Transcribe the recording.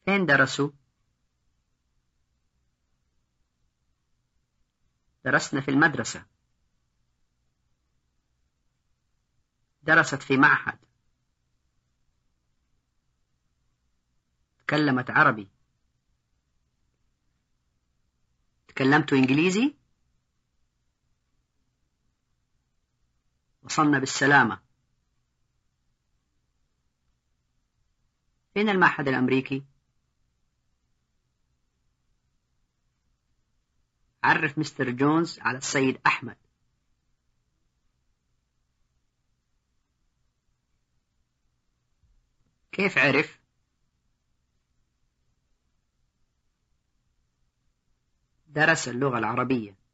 فين درسوا؟ درسنا في المدرسة درست في معهد تكلمت عربي تكلمت إنجليزي وصلنا بالسلامة فين المعهد الأمريكي؟ عرف مستر جونز على السيد أحمد كيف عرف؟ درس اللغة العربية